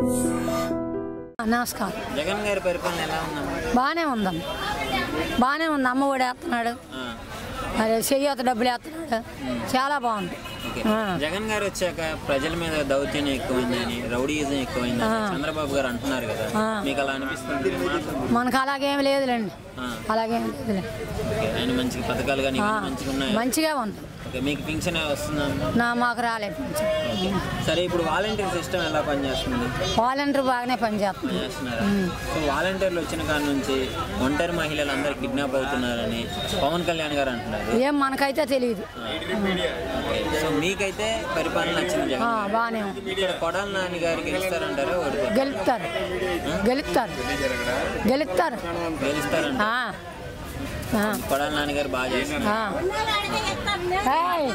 నమస్కారం జగన్ గారి పరిపాలన ఎలా ఉందమ్మా బాగానే ఉందమ్మ బాగానే ఉంది అమ్మ ఒడి వేస్తున్నాడు ఆ, మరి చెయ్యత డబ్బులు వేస్తున్నాడు చాలా బాగుంది ఓకే. ఆ. జగన్ గారు వచ్చాక ప్రజల మీద దౌత్యం ఎక్కువైందని రౌడీయిజం ఎక్కువైందని ఆ. చంద్రబాబు గారు అంటున్నారు కదా ఆ. మీకు అలా అనిపిస్తుంది మనకు అలాగేం లేదులేండి ఆ. అలాగేం లేదులేండి ఓకే ఆయన మంచి పథకాలు కానీ ఆ, ఇవన్నీ మంచిగా ఉన్నాయి మంచిగా ఉంది ఓకే మీకు పింఛన్ వస్తుందా నా మాకు రాలేదు కొంచెం. సరే ఇప్పుడు వాలంటీర్ సిస్టమ్ ఎలా పనిచేస్తుంది వాలంటీర్ బాగానే పనిచేస్తుంది పనిచేస్తున్నారా సో వాలంటీర్లు వచ్చిన కాడ నుంచి ఒంటరి మహిళలు అందరు కిడ్నాప్ అవుతున్నారని పవన్ కళ్యాణ్ గారు అంటున్నారు ఏం మనకైతే తెలియదు ఓకే. సో మీకైతే పరిపాలన నచ్చింది జగన్ గారు. బాగానే ఉంది ఇక్కడ కొడాల నాని గారికి గెలుస్తారంటారా ఓడిపోతారు గెలుపుతారు గెలుపుతారు గెలుపుతారు గెలుస్తారంట ఆ. ఆ. కొడాల నాని గారు బాగా చేస్తున్నారు ఆ. ఏయ్.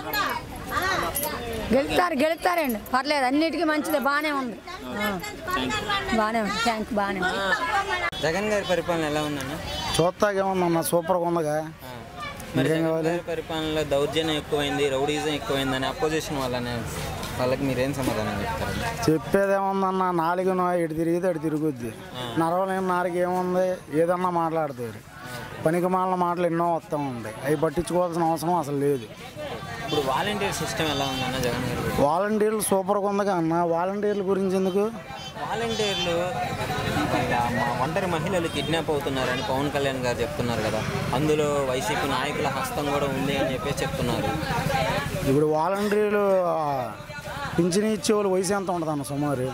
గెలుస్తారు గెలుస్తారండి పర్లేదు అన్నిటికీ మంచిది బాగానే ఉంది ఆ. బాగానే ఉంది థ్యాంక్ బాగానే ఉంది జగన్ గారి పరిపాలన ఎలా ఉందన్న చూస్తాకేమన్నా సూపర్గా ఉందిగా మరి మీరేం జగన్ కావాలి గారి పరిపాలనలో దౌర్జన్యం ఎక్కువైంది రౌడీజం ఎక్కువైందని అపోజిషన్ వాళ్ళనే వాళ్ళకి మీరేం సమాధానం చెప్తారు చెప్పేదేముందన్న నాలుగున ఇటు తిరిగితే అటు తిరుగుద్ది నరవలేని నాలుగు ఏముంది ఏదన్నా మాట్లాడతారు పనికి మాలిన మాటలు ఎన్నో వస్తూ ఉంటాయి అవి పట్టించుకోవాల్సిన అవసరం అసలు లేదు ఇప్పుడు వాలంటీర్ సిస్టమ్ ఎలా ఉందన్న జగన్ గారి పరిపాలన? వాలంటీర్లు సూపర్గా ఉందిగా అన్న వాలంటీర్ల గురించి ఎందుకు వాలంటీర్లు ఇలా మా ఒంటరి మహిళలు కిడ్నాప్ అవుతున్నారని పవన్ కళ్యాణ్ గారు చెప్తున్నారు కదా అందులో వైసీపీ నాయకుల హస్తం కూడా ఉంది అని చెప్పేసి చెప్తున్నారు ఇప్పుడు వాలంటీర్లు ఆ, పింఛని ఇచ్చే వాళ్ళు వయసు ఎంత ఉంటుంది అన్న సుమారు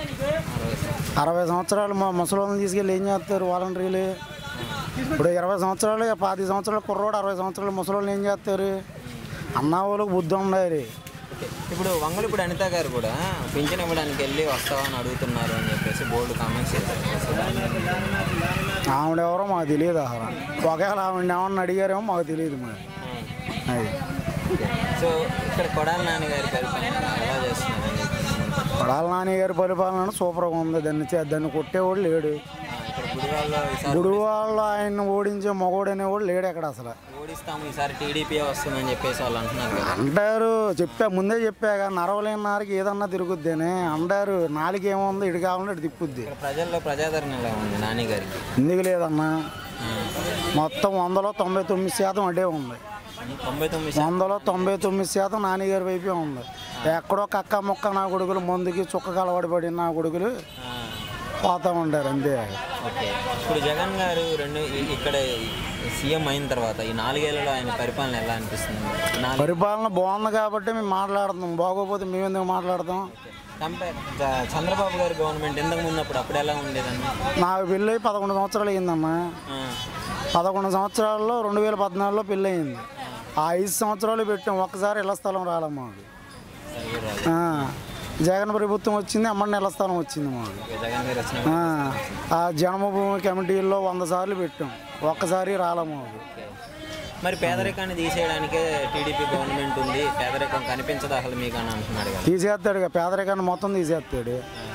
అరవై సంవత్సరాలు మా ముసలోళ్ళని తీసుకెళ్ళి ఏం చేస్తారు వాలంటీర్లు ఇప్పుడు ఇరవై సంవత్సరాలు పాతి సంవత్సరాలు కుర్రోడు అరవై సంవత్సరాలు ముసలోళ్ళు ఏం చేస్తారు అన్న వాళ్ళకి బుద్ధి ఉండాలి ఓకే. ఇప్పుడు వంగలపూడి అనిత గారు కూడా పింఛన్ ఇవ్వడానికి వెళ్ళి వస్తావని అడుగుతున్నారు అని చెప్పేసి బోర్డు కామెంట్స్ చేశారు అసలు దాని మీద ఆవిడెవరో మాకు తెలియదు అసలు ఒకవేళ ఆవిడ ఏమన్నా అడిగారేమో మాకు తెలియదు మరి అది సో ఇక్కడ కొడాల నాని గారి పరిపాలన ఎలా చేస్తున్నారని చెప్పేసి పడాల నాని గారి పరిపాలన సూపర్గా ఉంది దాన్ని చే- దాన్ని కొట్టేవాడు లేడు ఆ, ఇక్కడ గుడివాళ్ళలో ఈసారి గుడి వాళ్ళు ఆయన్ని ఓడించే మగోడు అనేవాడు లేడు ఎక్కడ అసలు ఓడిస్తాము ఈసారి టీడీపీ వస్తుందని చెప్పేసి వాళ్ళు అంటున్నారు కదా అంటారు చెప్పా ముందే చెప్పాక నరవలేని నారికి ఏదన్నా తిరుగుద్దేనే అంటారు నాలుగు ఏముంది ఇటు కావాలంటే ఇటు తిప్పుద్ది ఇక్కడ ప్రజల్లో ప్రజాదరణ ఎలా ఉంది నాని గారికి ఎందుకు లేదన్నా మొత్తం వందలో తొంభై తొమ్మిది శాతం అడే ఉంది తొంభై తొమ్మిది శాతం వందలో తొంభై తొమ్మిది శాతం నాన్నగారి వైపే ఉంది ఎక్కడో కక్క మొక్క నా కొడుకులు మందుకి చుక్క కలవడి పడిన నా కొడుకులు ఆ, పోతా ఉంటారు అంతే ఓకే ఇప్పుడు జగన్ గారు రెండు ఇ- ఇక్కడ సీఎం అయిన తర్వాత ఈ నాలుగేళ్లలో ఆయన పరిపాలన ఎలా అనిపిస్తుంది ఈ నాలుగు పరిపాలన బాగుంది కాబట్టి మేము మాట్లాడుతున్నాం బాగోపోతే మేము ఎందుకు మాట్లాడతాం కంపేర్ జ- చంద్రబాబు గారి గవర్నమెంట్ ఇంతకు ముందు అప్పుడు అప్పుడు ఎలా ఉండేదండి నాకు పెళ్ళి అయి పదకొండు సంవత్సరాలు అయిందమ్మా ఆ, పదకొండు సంవత్సరాల్లో రెండు వేల పద్నాలుగులో పెళ్ళి అయింది ఆ ఐదు సంవత్సరాలు పెట్టాం ఒక్కసారి ఇళ్ల స్థలం రాలమ్మా మాకు సరిగ్గా రాదు. ఆ, జగన్ ప్రభుత్వం వచ్చింది అమ్మని ఇళ్ల స్థలం వచ్చింది మాకు ఓకే, జగన్ గారు వచ్చిన ఆ, ఆ జన్మభూమి కమిటీల్లో వంద సార్లు పెట్టాం ఒక్కసారి రాలమ్మా మాకు ఓకే. మరి పేదరికాన్ని తీసేయడానికే టీడీపీ గవర్నమెంట్ ఉంది పేదరికం కనిపించదు అసలు మీకు అని అంటున్నాడు కదా తీసేస్తాడు ఇక పేదరికాన్ని మొత్తం తీసేస్తాడు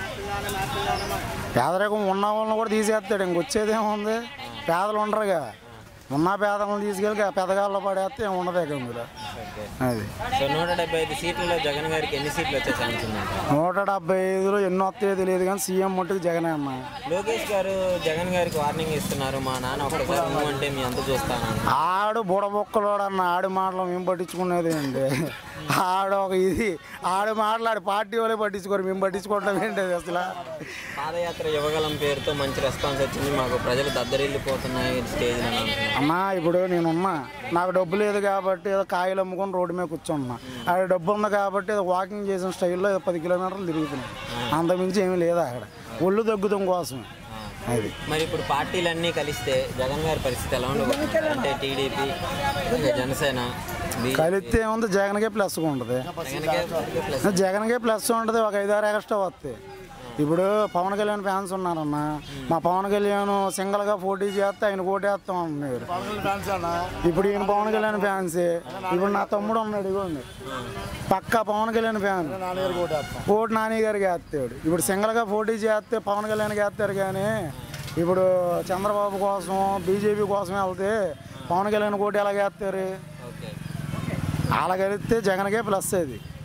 పేదరికం ఉన్న వాళ్ళని కూడా తీసేస్తాడు ఇంక వచ్చేదేముంది పేదలు ఉండరుగా ఉన్న పేదలను తీసుకెళ్ళి పెదగాల్లో పడేస్తే ఏం ఉండదు ఇక ఇందులో ఓకే అది సో నూట డెబ్బై ఐదు సీట్లలో జగన్ గారికి ఎన్ని సీట్లు వచ్చే ఛాన్స్ ఉందంట నూట డెబ్బై ఐదులో ఎన్నో వస్తాయో తెలియదు కానీ సీఎం మట్టుకు జగనే అన్న లోకేష్ గారు జగన్ గారికి వార్నింగ్ ఇస్తున్నారు మా నాన్న ఒక్కసారి నువ్వు అంటే మీ అంత చూస్తాను ఆడు బుడబొక్కలోడు అన్న ఆడి మాటలు మేము పట్టించుకునేది ఏంటి ఆడు ఒక ఇది ఆడు మాట్లాడి పార్టీ వాళ్ళే పట్టించుకోరు మేము పట్టించుకోవడం ఏంటి అది అసలు పాదయాత్ర యువగలం పేరుతో మంచి రెస్పాన్స్ వచ్చింది మాకు ప్రజలు దద్దరిల్లిపోతున్నాయి స్టేజ్ అని అంటున్నారు అన్నా ఇప్పుడు నేనున్నా నాకు డబ్బు లేదు కాబట్టి ఏదో కాయలు అమ్ముకొని రోడ్డు మీద కూర్చున్నా ఆడ డబ్బు ఉంది కాబట్టి ఏదో వాకింగ్ చేసిన స్టైల్లో ఏదో పది కిలోమీటర్లు తిరుగుతున్నాను అంతమించి ఏమీ లేదు అక్కడ ఒళ్ళు తగ్గుతాం కోసమే అది మరి ఇప్పుడు పార్టీలన్నీ కలిస్తే జగన్ గారి పరిస్థితి ఎలా ఉండబోతుంది అంటే టీడీపీ జనసేన బీజేపీ కలిస్తే ఏముంది జగన్కే ప్లస్గా ఉంటుంది జగన్కే ప్లస్ జగన్కే ప్లస్ ఉంటుంది ఒక ఐదారు ఎక్స్ట్రా వస్తాయి ఇప్పుడు పవన్ కళ్యాణ్ ఫ్యాన్స్ ఉన్నారన్న మా పవన్ కళ్యాణ్ సింగల్గా పోటీ చేస్తే ఆయన కోటేస్తాం అంటున్నారు ఇప్పుడు ఈయన పవన్ కళ్యాణ్ ఫ్యాన్సే ఇప్పుడు నా తమ్ముడు ఉన్నాడు ఇగోండి పక్కా పవన్ కళ్యాణ్ ఫ్యాన్ ఓటు నాని గారికి వేస్తాడు ఇప్పుడు సింగల్గా పోటీ చేస్తే పవన్ కళ్యాణ్కి వేస్తారు కానీ ఇప్పుడు చంద్రబాబు కోసం బీజేపీ కోసం వెళ్తే పవన్ కళ్యాణ్ కోటి ఎలాగ వేస్తారు ఓకే అలా కలిస్తే జగన్కే ప్లస్ అది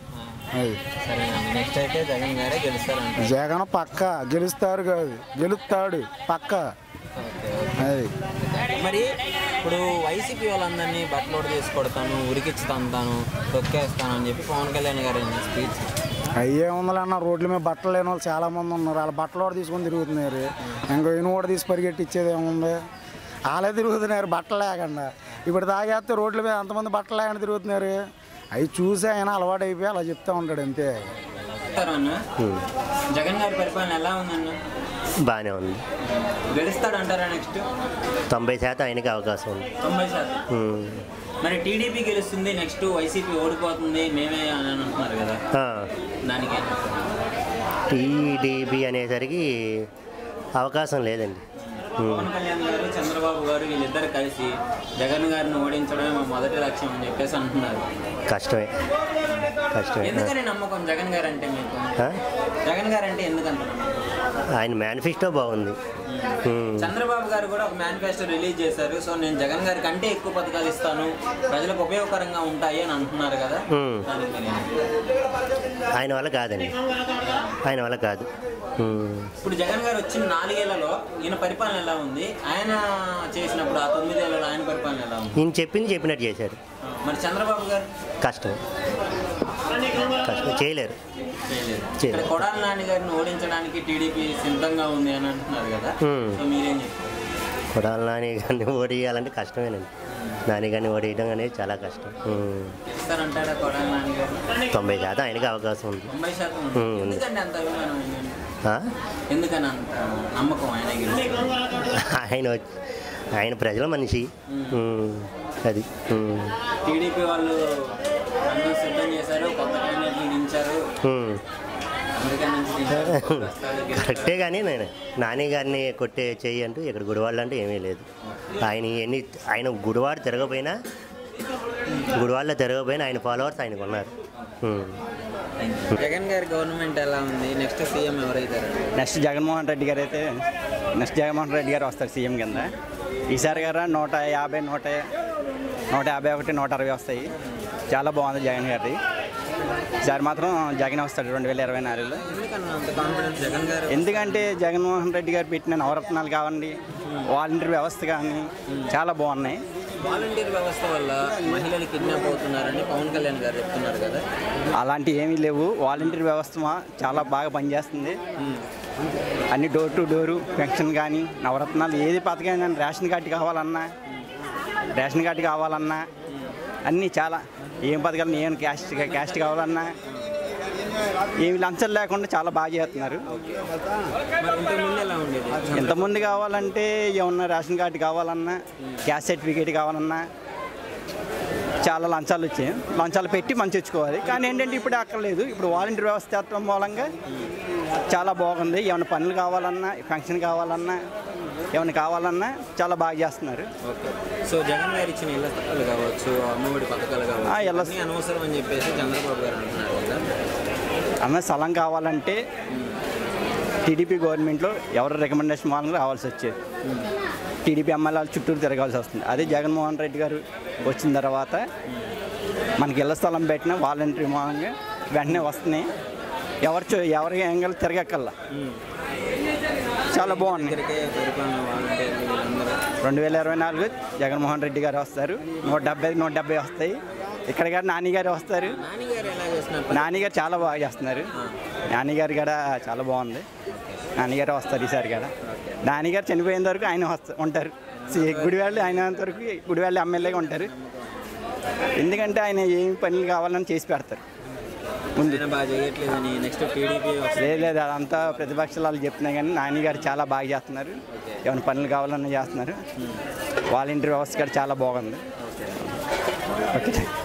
అది సరే నెక్స్ట్ అయితే జగన్ గారే గెలుస్తారంట జగన్ పక్క గెలుస్తారు కాదు గెలుస్తాడు పక్క ఓకే, ఓకే. అది మరి ఇప్పుడు వైసీపీ వాళ్ళందరినీ బట్టలోడు చేసి కొడతాను ఉరికిచ్చుతాను తొక్కేస్తాను అని చెప్పి పవన్ కళ్యాణ్ గారు స్పీచ్ అయ్యే ఉందలన్న రోడ్ల మీద బట్టలు లేని వాళ్ళు చాలా మంది ఉన్నారు వాళ్ళ బట్టలు కూడా తీసుకొని తిరుగుతున్నారు ఇంకో ఇను కూడా తీసి పరిగెట్టి ఇచ్చేది ఏముంది వాళ్ళే తిరుగుతున్నారు బట్టలు లేకుండా ఇప్పుడు తాగేస్తే రోడ్ల మీద ఎంతమంది బట్టలు లేకుండా తిరుగుతున్నారు అవి చూసి ఆయన అలవాటు అయిపోయి అలా చెప్తా ఉంటాడు అంతే చెప్తారా అన్న జగన్ గారి పరిపాలన ఎలా ఉందన్న బాగానే ఉంది గెలుస్తాడంటారా నెక్స్ట్ తొంభై శాతం ఆయనకి అవకాశం ఉంది తొంభై శాతం ఉమ్. మరి టీడీపీ గెలుస్తుంది నెక్స్ట్ వైసీపీ ఓడిపోతుంది మేమే అని అంటున్నారు కదా ఆ, దానికి టీడీపీ అనేసరికి అవకాశం లేదండి ఉమ్. పవన్ కళ్యాణ్ గారు చంద్రబాబు గారు వీళ్ళిద్దరు కలిసి జగన్ గారిని ఓడించడమే మా మొదటి లక్ష్యం అని చెప్పేసి అంటున్నారు కష్టమే కష్టమే ఎందుకని నమ్మకం జగన్ గారు అంటే మీకు ఆ? జగన్ గారు అంటే ఎందుకంత నమ్మకం ఆయన మేనిఫెస్టో బాగుంది ఉమ్. చంద్రబాబు గారు కూడా ఒక మేనిఫెస్టో రిలీజ్ చేశారు సో నేను జగన్ గారి కంటే ఎక్కువ పథకాలు ఇస్తాను ప్రజలకు ఉపయోగకరంగా ఉంటాయి అని అంటున్నారు కదా ఉమ్. దానికి మీరు ఏమంటారు? ఆయన వల్ల కాదండి ఆయన వల్ల కాదు ఉమ్. ఇప్పుడు జగన్ గారు వచ్చిన నాలుగేళ్లలో ఈయన పరిపాలన ఎలా ఉంది ఆయన చేసినప్పుడు ఆ తొమ్మిదేళ్లలో ఆయన పరిపాలన ఎలా ఉంది ఈయన చెప్పింది చెప్పినట్టు చేశారు మరి చంద్రబాబు గారు కష్టం కష్టం చేయలేరు చేయలేదు చేయలేదు. ఇక్కడ కొడాలి నాని గారిని ఓడించడానికి టీడీపీ సిద్ధంగా ఉంది అని అంటున్నారు కదా ఉమ్. సో మీరేం చెప్తారు కొడాలి నాని గారిని ఓడియాలంటే కష్టమేనండి నాని గారిని ఓడియడం అనేది చాలా కష్టం ఉమ్. ఇస్తారంటారా కొడాలి నాని గారు తొంభై శాతం ఆయనకి అవకాశం ఉంది తొంభై శాతం ఉమ్, ఉంది. ఉంది. ఎందుకంటే అంత అభిమానం ఆయనంటే? ఆ? ఎందుకని అంత నమ్మకం ఆయన గెలుస్తారు? ఆయన వచ్చి- ఆయన ప్రజల మనిషి ఉమ్, అది ఉమ్, టీడీపీ వాళ్ళు అన్ని సిద్ధం చేశారు కొత్త క్యాండిడేట్లు దించారు ఉమ్. అమెరికా నుంచి దించారు ప్రస్తుతానికి గెలుస్తారు. కరెక్టే కానీ నేను నాని గారిని కొట్టే చెయ్యి అంటూ ఇక్కడ గుడివాళ్ళు అంటూ ఏమీ లేదు ఆయన ఎన్ని ఆయన గుడివాడు తిరగపోయినా గుడివాళ్ళలో తిరగపోయినా ఆయన ఫాలోవర్స్ ఆయనకు ఉన్నారు ఉమ్. జగన్ గారి గవర్నమెంట్ ఎలా ఉంది నెక్స్ట్ సీఎం ఎవరైతారు నెక్స్ట్ జగన్మోహన్ రెడ్డి గారు అయితే నెక్స్ట్ జగన్మోహన్ రెడ్డి గారు వస్తారు సీఎం కింద ఈసారి గారు నూట యాభై నూట నూట యాభై ఒకటి నూట అరవై వస్తాయి చాలా బాగుంది జగన్ గారిది ఈసారి మాత్రం జగన్ వస్తాడు రెండు వేల ఇరవై నాలుగులో ఎందుకన్నా అంత కాన్ఫిడెన్స్ జగన్ గారు ఎందుకంటే జగన్మోహన్ రెడ్డి గారు పెట్టిన నవరత్నాలు కావండి వాలంటీర్ వ్యవస్థ కానీ చాలా బాగున్నాయి వాలంటీర్ వ్యవస్థ వల్ల మహిళలు కిడ్నాప్ అవుతున్నారని పవన్ కళ్యాణ్ గారు చెప్తున్నారు కదా అలాంటి ఏమీ లేవు వాలంటీర్ వ్యవస్థ మా- చాలా బాగా పనిచేస్తుంది అన్ని డోర్ టు డోరు పెన్షన్ కానీ నవరత్నాలు ఏది పథకం కానీ రేషన్ కార్డు కావాలన్నా రేషన్ కార్డు కావాలన్నా అన్నీ చాలా ఏం పథకాలు ఏం క్యాస్ట్ క్యాస్ట్ కావాలన్నా ఏమి లంచాలు లేకుండా చాలా బాగా చేస్తున్నారు మరి ఇంతకుముందు ఎలా ఉండేది ఎంతమంది కావాలంటే ఏమన్నా రేషన్ కార్డు కావాలన్నా గ్యాస్ సర్టిఫికేట్ కావాలన్నా చాలా లంచాలు వచ్చాయి లంచాలు పెట్టి మంచి తెచ్చుకోవాలి కానీ ఏంటంటే ఇప్పుడు అక్కర్లేదు ఇప్పుడు వాలంటీర్ వ్యవస్థ చేయడం మూలంగా చాలా బాగుంది ఏమైనా పనులు కావాలన్నా ఫంక్షన్ కావాలన్నా ఏమైనా కావాలన్నా చాలా బాగా చేస్తున్నారు ఓకే సో జగన్ గారు ఇచ్చిన ఇళ్ల స్థలాలు కావచ్చు అమ్మఒడి పథకాలు ఆ, కావచ్చు ఇళ్ళ అన్నీ అనవసరం అని చెప్పేసి చంద్రబాబు గారు అంటున్నారు కదా అన్న స్థలం కావాలంటే టీడీపీ గవర్నమెంట్లో ఎవరి రికమెండేషన్ వాళ్ళని రావాల్సి వచ్చేది టీడీపీ ఎమ్మెల్యేలు చుట్టూరు తిరగాల్సి వస్తుంది అదే జగన్మోహన్ రెడ్డి గారు వచ్చిన తర్వాత మనకి ఇళ్ల స్థలం పెట్టిన వాలంటరీ మూలంగా వెంటనే వస్తున్నాయి ఎవరు చూ- ఎవరి ఎంగలు తిరగక్కల్లా చాలా బాగుంది ఇక్కడికే పరిపాలన వాలంటీర్లు వీళ్ళందరూ రెండు వేల ఇరవై నాలుగు జగన్మోహన్ రెడ్డి గారు వస్తారు నూట డెబ్బై నూట డెబ్బై వస్తాయి ఇక్కడ గారు నాని గారు వస్తారు నాని గారు ఎలా చేస్తున్నారు నాని గారు చాలా బాగా చేస్తున్నారు నాని గారు కూడా చాలా బాగుంది నాన్నగారు వస్తారు ఈసారి కూడా నాన్నగారు చనిపోయేంత వరకు ఆయన వస్త ఉంటారు సి- గుడివాళ్ళు అయినంత వరకు గుడివాళ్ళు ఎమ్మెల్యేగా ఉంటారు ఎందుకంటే ఆయన ఏం పనులు కావాలని చేసి పెడతారు ముందు ఆయన బాగా చేయట్లేదని నెక్స్ట్ టీడీపీ లేదు లేదు అదంతా ప్రతిపక్షాలు వాళ్ళు చెప్తున్నాయి కానీ నాన్నగారు చాలా బాగా చేస్తున్నారు ఏమైనా పనులు కావాలన్నా చేస్తున్నారు వాలంటీర్ వ్యవస్థ కూడా చాలా బాగుంది ఓకే